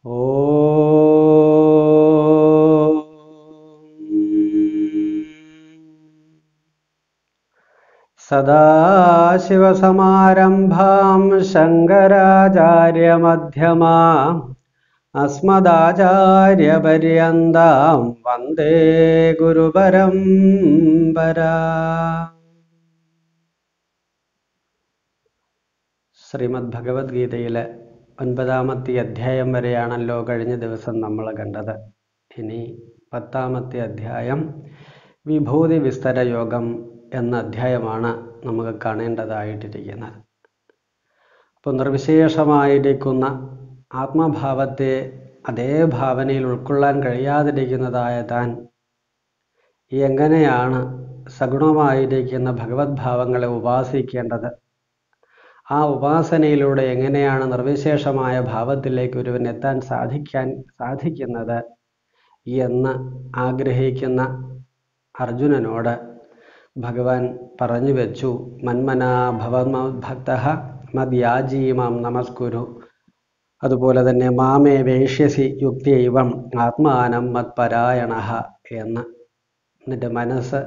സദാശിവസമാരംഭാം ശങ്കരാചാര്യമധ്യമാ അസ്മദാചാര്യപര്യന്താം വന്ദേ ഗുരുപരമ്പരാ ശ്രീമദ് ഭഗവത്ഗീതയിലെ ഒൻപതാമത്തെ അധ്യായം വരെയാണല്ലോ കഴിഞ്ഞ ദിവസം നമ്മൾ കണ്ടത് ഇനി പത്താമത്തെ അധ്യായം വിഭൂതി വിസ്തര യോഗം എന്ന അധ്യായമാണ് നമുക്ക് കാണേണ്ടതായിട്ടിരിക്കുന്നത് അപ്പോൾ നിർവിശേഷമായിരിക്കുന്ന ആത്മഭാവത്തെ അതേ ഭാവനയിൽ ഉൾക്കൊള്ളാൻ കഴിയാതിരിക്കുന്നതായ താൻ എങ്ങനെയാണ് സഗുണമായിരിക്കുന്ന ഭഗവത് ഭാവങ്ങളെ ഉപാസിക്കേണ്ടത് ആ ഉപാസനയിലൂടെ എങ്ങനെയാണ് നിർവിശേഷമായ ഭാവത്തിലേക്ക് ഒരുവൻ എത്താൻ സാധിക്കാൻ സാധിക്കുന്നത് എന്ന് ആഗ്രഹിക്കുന്ന അർജുനനോട് ഭഗവാൻ പറഞ്ഞു വെച്ചു മന്മനാ ഭവമദ്ഭക്ത മദ്യാജീമാം നമസ്കുരു അതുപോലെ തന്നെ മാമേ വേഷ്യസി യുക്തിയൈവം ആത്മാനം മത്പരായണ എന്ന് എന്നിട്ട് മനസ്സ്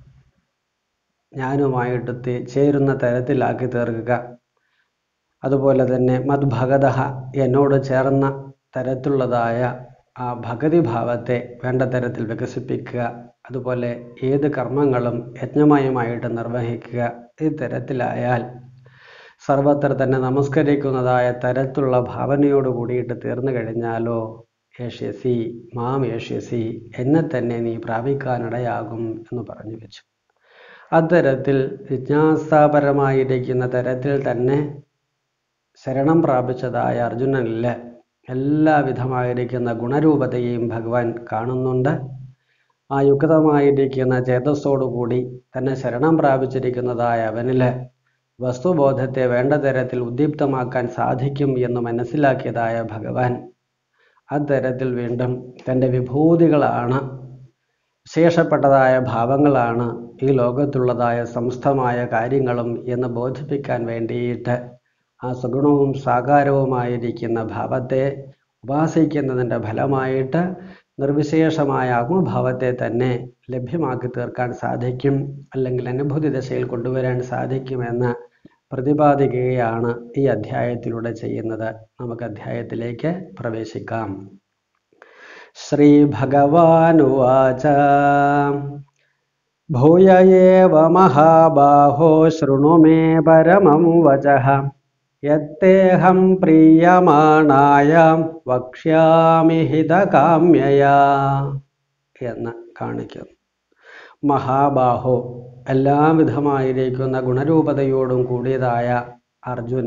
ഞാനുമായിട്ട് തേ- ചേരുന്ന തരത്തിലാക്കി തീർക്കുക അതുപോലെ തന്നെ മദ്ഭഗത എന്നോട് ചേർന്ന തരത്തിലുള്ളതായ ആ ഭഗതി ഭാവത്തെ വേണ്ട തരത്തിൽ വികസിപ്പിക്കുക അതുപോലെ ഏത് കർമ്മങ്ങളും യജ്ഞമയമായിട്ട് നിർവഹിക്കുക ഈ തരത്തിലായാൽ സർവത്ര തന്നെ നമസ്കരിക്കുന്നതായ തരത്തിലുള്ള ഭാവനയോട് കൂടിയിട്ട് തീർന്നു കഴിഞ്ഞാലോ ഏഷ്യസി മാം ഏഷ്യസി എന്നെ തന്നെ നീ പ്രാപിക്കാനിടയാകും എന്ന് പറഞ്ഞു വെച്ചു അത്തരത്തിൽ ജിജ്ഞാസാപരമായിരിക്കുന്ന തരത്തിൽ തന്നെ ശരണം പ്രാപിച്ചതായ അർജുനനിൽ എല്ലാവിധമായിരിക്കുന്ന ഗുണരൂപതയെയും ഭഗവാൻ കാണുന്നുണ്ട് ആ യുക്തമായിരിക്കുന്ന ചേതസ്സോടുകൂടി തന്നെ ശരണം പ്രാപിച്ചിരിക്കുന്നതായ അവനിൽ വസ്തുബോധത്തെ വേണ്ട തരത്തിൽ ഉദ്ദീപ്തമാക്കാൻ സാധിക്കും എന്ന് മനസ്സിലാക്കിയതായ ഭഗവാൻ അത്തരത്തിൽ വീണ്ടും തൻ്റെ വിഭൂതികളാണ് വിശേഷപ്പെട്ടതായ ഭാവങ്ങളാണ് ഈ ലോകത്തുള്ളതായ സമസ്തമായ കാര്യങ്ങളും എന്ന് ബോധിപ്പിക്കാൻ വേണ്ടിയിട്ട് ആ സഗുണവും സാകാരവുമായിരിക്കുന്ന ഭാവത്തെ ഉപാസിക്കുന്നതിൻ്റെ ഫലമായിട്ട് നിർവിശേഷമായ ആത്മഭാവത്തെ തന്നെ ലഭ്യമാക്കി തീർക്കാൻ സാധിക്കും അല്ലെങ്കിൽ അനുഭൂതി ദശയിൽ കൊണ്ടുവരാൻ സാധിക്കുമെന്ന് പ്രതിപാദിക്കുകയാണ് ഈ അധ്യായത്തിലൂടെ ചെയ്യുന്നത് നമുക്ക് അധ്യായത്തിലേക്ക് പ്രവേശിക്കാം ശ്രീ ഭഗവാനുവാച ഭൂയ ഏവ മഹാബാഹോ ശൃണു മേ പരമം വചഃ യത്തേഹം പ്രീയമാണായ വക്ഷ്യാമി ഹിതകാമ്യയാ എന്ന് കാണിക്കുന്നു മഹാബാഹോ എല്ലാവിധമായിരിക്കുന്ന ഗുണരൂപതയോടും കൂടിയതായ അർജുന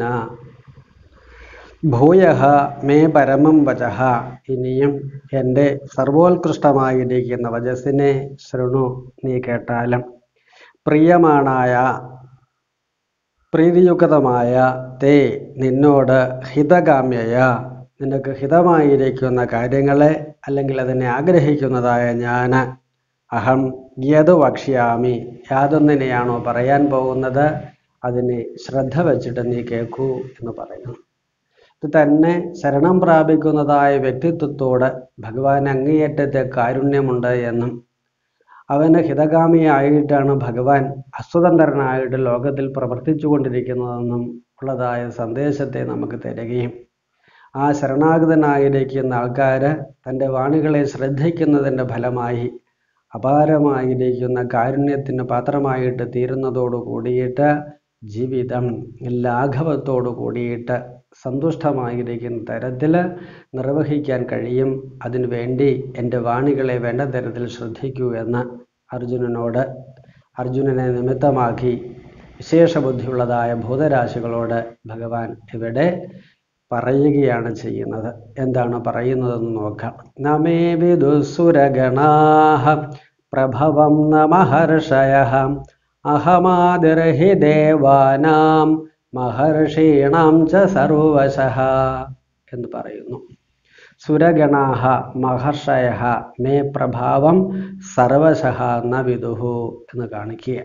ഭൂയഹ മേ പരമം വചഃ ഇനിയും എൻ്റെ സർവോത്കൃഷ്ടമായിരിക്കുന്ന വചസ്സിനെ ശൃണു നീ കേട്ടാലും പ്രിയമാണായ പ്രീതിയുക്തമായ തേ നിന്നോട് ഹിതകാമ്യയ നിനക്ക് ഹിതമായിരിക്കുന്ന കാര്യങ്ങളെ അല്ലെങ്കിൽ അതിനെ ആഗ്രഹിക്കുന്നതായ ഞാൻ അഹം യത് വക്ഷ്യാമി യാതൊന്നിനെയാണോ പറയാൻ പോകുന്നത് അതിനെ ശ്രദ്ധ വച്ചിട്ട് നീ കേൾക്കൂ എന്ന് പറയുന്നു ഇത് തന്നെ ശരണം പ്രാപിക്കുന്നതായ വ്യക്തിത്വത്തോട് ഭഗവാൻ അങ്ങേയറ്റത്തെ കാരുണ്യമുണ്ട് എന്നും അവന് ഹിതകാമിയായിട്ടാണ് ഭഗവാൻ അസ്വതന്ത്രനായിട്ട് ലോകത്തിൽ പ്രവർത്തിച്ചു കൊണ്ടിരിക്കുന്നതെന്നും ഉള്ളതായ സന്ദേശത്തെ നമുക്ക് തരികയും ആ ശരണാഗതനായിരിക്കുന്ന ആൾക്കാർ തൻ്റെ വാണികളെ ശ്രദ്ധിക്കുന്നതിൻ്റെ ഫലമായി അപാരമായിരിക്കുന്ന കാരുണ്യത്തിന് പാത്രമായിട്ട് തീരുന്നതോടു കൂടിയിട്ട് ജീവിതം ലാഘവത്തോടു കൂടിയിട്ട് സന്തുഷ്ടമായിരിക്കുന്ന തരത്തിൽ നിർവഹിക്കാൻ കഴിയും അതിനു വേണ്ടി എൻ്റെ വാണികളെ വേണ്ട തരത്തിൽ ശ്രദ്ധിക്കൂ എന്ന് അർജുനനോട് അർജുനനെ നിമിത്തമാക്കി വിശേഷ ബുദ്ധിയുള്ളതായ ഭൂതരാശികളോട് ഭഗവാൻ ഇവിടെ പറയുകയാണ് ചെയ്യുന്നത് എന്താണ് പറയുന്നതെന്ന് നോക്കാം നമേ വിദുസുരഗണാഹ പ്രഭവം നമഹർഷയ അഹമാതിർഹി ദേവാനാം മഹർഷീണാം ച സർവശഃ എന്ന് പറയുന്നു സുരഗണാഹ മഹർഷയ മേ പ്രഭാവം സർവശഃ ന വിദുഹു എന്ന് കാണിക്കുക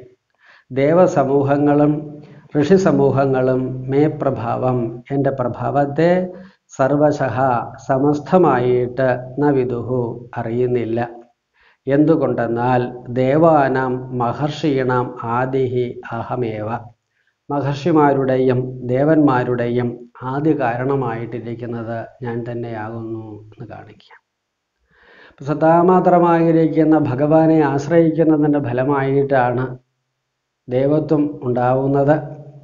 ദേവസമൂഹങ്ങളും ഋഷി സമൂഹങ്ങളും മേ പ്രഭാവം എൻ്റെ പ്രഭാവത്തെ സർവശഃ സമസ്തമായിട്ട് ന വിദുഹു അറിയുന്നില്ല എന്തുകൊണ്ടെന്നാൽ ദേവാനാം മഹർഷീണാം ആദിഹി അഹമേവ മഹർഷിമാരുടെയും ദേവന്മാരുടെയും ആദ്യ കാരണമായിട്ടിരിക്കുന്നത് ഞാൻ തന്നെയാകുന്നു എന്ന് കാണിക്കുക സദാമാത്രമായിരിക്കുന്ന ഭഗവാനെ ആശ്രയിക്കുന്നതിൻ്റെ ഫലമായിട്ടാണ് ദേവത്വം ഉണ്ടാവുന്നത്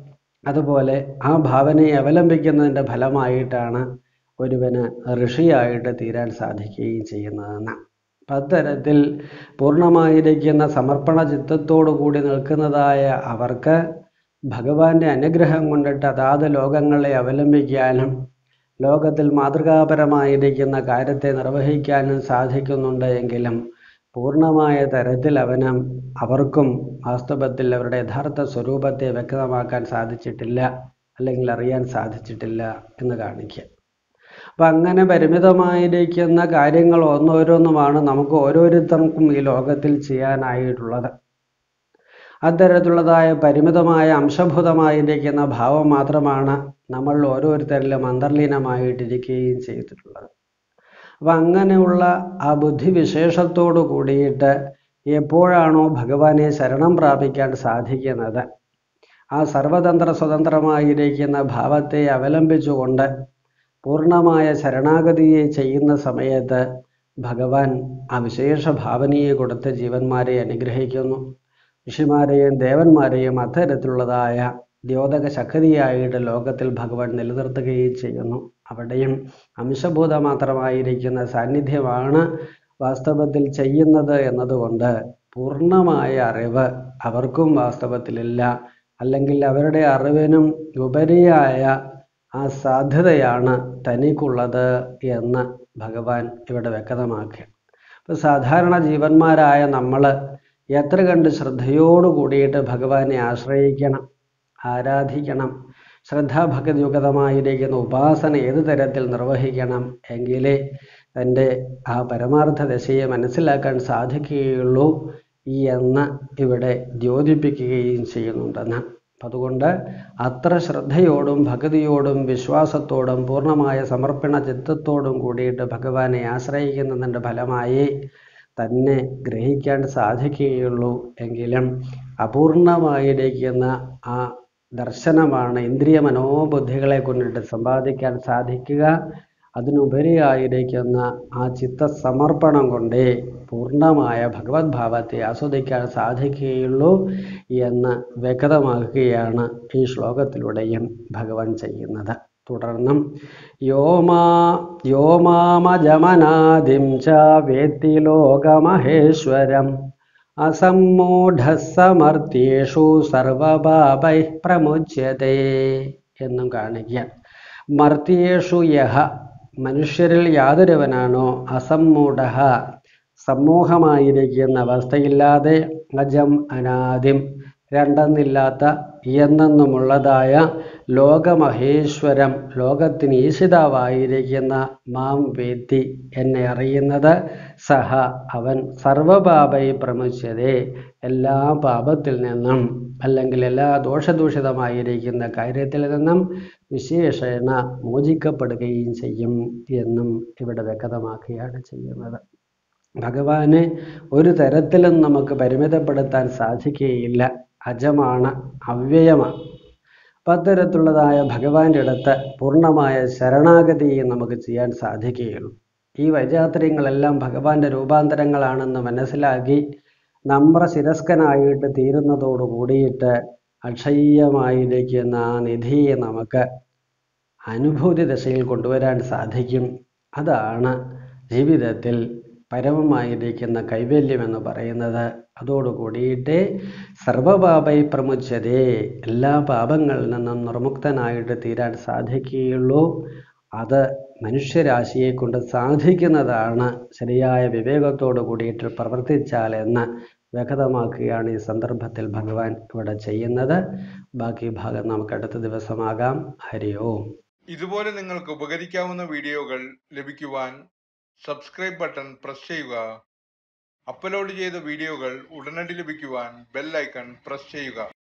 അതുപോലെ ആ ഭാവനയെ അവലംബിക്കുന്നതിൻ്റെ ഫലമായിട്ടാണ് ഒരുവന് ഋഷിയായിട്ട് തീരാൻ സാധിക്കുകയും ചെയ്യുന്നതെന്ന് അത്തരത്തിൽ പൂർണ്ണമായിരിക്കുന്ന സമർപ്പണ ചിത്തത്തോടു കൂടി നിൽക്കുന്നതായ അവർക്ക് ഭഗവാന്റെ അനുഗ്രഹം കൊണ്ടിട്ട് അതാത് ലോകങ്ങളെ അവലംബിക്കാനും ലോകത്തിൽ മാതൃകാപരമായിരിക്കുന്ന കാര്യത്തെ നിർവഹിക്കാനും സാധിക്കുന്നുണ്ട് എങ്കിലും പൂർണ്ണമായ തരത്തിൽ അവന് അവർക്കും വാസ്തവത്തിൽ അവരുടെ യഥാർത്ഥ സ്വരൂപത്തെ വ്യക്തമാക്കാൻ സാധിച്ചിട്ടില്ല അല്ലെങ്കിൽ അറിയാൻ സാധിച്ചിട്ടില്ല എന്ന് കാണിക്കുക അപ്പം അങ്ങനെ പരിമിതമായിരിക്കുന്ന കാര്യങ്ങൾ ഓരോന്നോരോന്നുമാണ് നമുക്ക് ഓരോരുത്തർക്കും ഈ ലോകത്തിൽ ചെയ്യാനായിട്ടുള്ളത് അത്തരത്തിലുള്ളതായ പരിമിതമായ അംശഭൂതമായിരിക്കുന്ന ഭാവം മാത്രമാണ് നമ്മൾ ഓരോരുത്തരിലും അന്തർലീനമായിട്ടിരിക്കുകയും ചെയ്തിട്ടുള്ളത് അപ്പം അങ്ങനെയുള്ള ആ ബുദ്ധിവിശേഷത്തോടു കൂടിയിട്ട് എപ്പോഴാണോ ഭഗവാനെ ശരണം പ്രാപിക്കാൻ സാധിക്കുന്നത് ആ സർവതന്ത്ര സ്വതന്ത്രമായിരിക്കുന്ന ഭാവത്തെ അവലംബിച്ചുകൊണ്ട് പൂർണ്ണമായ ശരണാഗതിയെ ചെയ്യുന്ന സമയത്ത് ഭഗവാൻ ആ വിശേഷ ഭാവനയെ കൊടുത്ത് ജീവന്മാരെ അനുഗ്രഹിക്കുന്നു ഋഷിമാരെയും ദേവന്മാരെയും അത്തരത്തിലുള്ളതായ ദ്യോതക ശക്തിയായിട്ട് ലോകത്തിൽ ഭഗവാൻ നിലനിർത്തുകയും ചെയ്യുന്നു അവിടെയും അംശഭൂത മാത്രമായിരിക്കുന്ന സാന്നിധ്യമാണ് വാസ്തവത്തിൽ ചെയ്യുന്നത് എന്നതുകൊണ്ട് പൂർണ്ണമായ അറിവ് അവർക്കും വാസ്തവത്തിലില്ല അല്ലെങ്കിൽ അവരുടെ അറിവിനും ഉപരിയായ ആ സാധ്യതയാണ് തനിക്കുള്ളത് എന്ന് ഭഗവാൻ ഇവിടെ വ്യക്തമാക്കി അപ്പോൾ സാധാരണ ജീവന്മാരായ നമ്മൾ എത്ര കണ്ട് ശ്രദ്ധയോടു കൂടിയിട്ട് ഭഗവാനെ ആശ്രയിക്കണം ആരാധിക്കണം ശ്രദ്ധാഭക്തിയുക്തമായിരിക്കുന്ന ഉപാസന ഏത് തരത്തിൽ നിർവഹിക്കണം എങ്കിലേ തൻ്റെ ആ പരമാർത്ഥ ദശയെ മനസ്സിലാക്കാൻ സാധിക്കുകയുള്ളൂ എന്ന് ഇവിടെ ദ്യോതിപ്പിക്കുകയും ചെയ്യുന്നുണ്ടെന്ന് അതുകൊണ്ട് അത്ര ശ്രദ്ധയോടും ഭക്തിയോടും വിശ്വാസത്തോടും പൂർണ്ണമായ സമർപ്പണ ചിത്തത്തോടും കൂടിയിട്ട് ഭഗവാനെ ആശ്രയിക്കുന്നതിൻ്റെ ഫലമായി തന്നെ ഗ്രഹിക്കാൻ സാധിക്കുകയുള്ളൂ എങ്കിലും അപൂർണമായിരിക്കുന്ന ആ ദർശനമാണ് ഇന്ദ്രിയ മനോബുദ്ധികളെ കൊണ്ടിട്ട് സമ്പാദിക്കാൻ സാധിക്കുക അതിനുപരിയായിരിക്കുന്ന ആ ചിത്തസമർപ്പണം കൊണ്ടേ പൂർണ്ണമായ ഭഗവത് ഭാവത്തെ ആസ്വദിക്കാൻ സാധിക്കുകയുള്ളൂ എന്ന് വ്യക്തമാക്കുകയാണ് ഈ ശ്ലോകത്തിലൂടെയും ഭഗവാൻ ചെയ്യുന്നത് തുടർന്നും യോമാ യോമാമജമനാദിം ച വേത്തി ലോകമഹേശ്വരം അസമ്മൂഢസമർത്ഥ്യേഷു സർവപാപൈ പ്രമുച്യത്തെ എന്നും കാണിക്കുക മർത്തിയേഷു യഹ മനുഷ്യരിൽ യാതൊരുവനാണോ അസമ്മൂഢ സമൂഹമായിരിക്കുന്ന അവസ്ഥയില്ലാതെ അജം അനാദിം രണ്ടെന്നില്ലാത്ത എന്നെന്നുമുള്ളതായ ലോകമഹേശ്വരം ലോകത്തിന് ഈശിതാവായിരിക്കുന്ന മാം വേത്തി എന്നെ അറിയുന്നത് സഹ അവൻ സർവപാപൈ പ്രമുച്യതേ എല്ലാ പാപത്തിൽ നിന്നും അല്ലെങ്കിൽ എല്ലാ ദോഷദൂഷിതമായിരിക്കുന്ന കാര്യത്തിൽ നിന്നും വിശേഷേണ മോചിക്കപ്പെടുകയും ചെയ്യും എന്നും ഇവിടെ വ്യക്തമാക്കുകയാണ് ചെയ്യുന്നത് ഭഗവാനെ ഒരു തരത്തിലും നമുക്ക് പരിമിതപ്പെടുത്താൻ സാധിക്കുകയില്ല അജമാണ് അവ്യയമാണ് അപ്പം അത്തരത്തിലുള്ളതായ ഭഗവാന്റെ അടുത്ത് പൂർണ്ണമായ ശരണാഗതി നമുക്ക് ചെയ്യാൻ സാധിക്കുകയുള്ളൂ ഈ വൈജാത്രയങ്ങളെല്ലാം ഭഗവാന്റെ രൂപാന്തരങ്ങളാണെന്ന് മനസ്സിലാക്കി നമ്ര ശിരസ്കനായിട്ട് തീരുന്നതോട് കൂടിയിട്ട് അക്ഷയ്യമായിരിക്കുന്ന ആ നിധിയെ നമുക്ക് അനുഭൂതി ദശയിൽ കൊണ്ടുവരാൻ സാധിക്കും അതാണ് ജീവിതത്തിൽ പരമമായിരിക്കുന്ന കൈവല്യം എന്ന് പറയുന്നത് അതോട് കൂടിയിട്ട് സർവപാപൈ പ്രമുച്ചതേ എല്ലാ പാപങ്ങളിൽ നിന്നും നിർമുക്തനായിട്ട് തീരാൻ സാധിക്കുകയുള്ളൂ അത് മനുഷ്യരാശിയെ കൊണ്ട് സാധിക്കുന്നതാണ് ശരിയായ വിവേകത്തോട് കൂടിയിട്ട് പ്രവർത്തിച്ചാൽ എന്ന് വ്യക്തമാക്കുകയാണ് ഈ സന്ദർഭത്തിൽ ഭഗവാൻ ഇവിടെ ചെയ്യുന്നത് ബാക്കി ഭാഗം നമുക്ക് അടുത്ത ദിവസമാകാം ഹരി ഓം ഇതുപോലെ നിങ്ങൾക്ക് ഉപകരിക്കാവുന്ന വീഡിയോകൾ ലഭിക്കുവാൻ സബ്സ്ക്രൈബ് ബട്ടൺ പ്രസ് ചെയ്യുക അപ്ലോഡ് ചെയ്ത വീഡിയോകൾ ഉടനടി ലഭിക്കുവാൻ ബെൽ ഐക്കൺ പ്രസ് ചെയ്യുക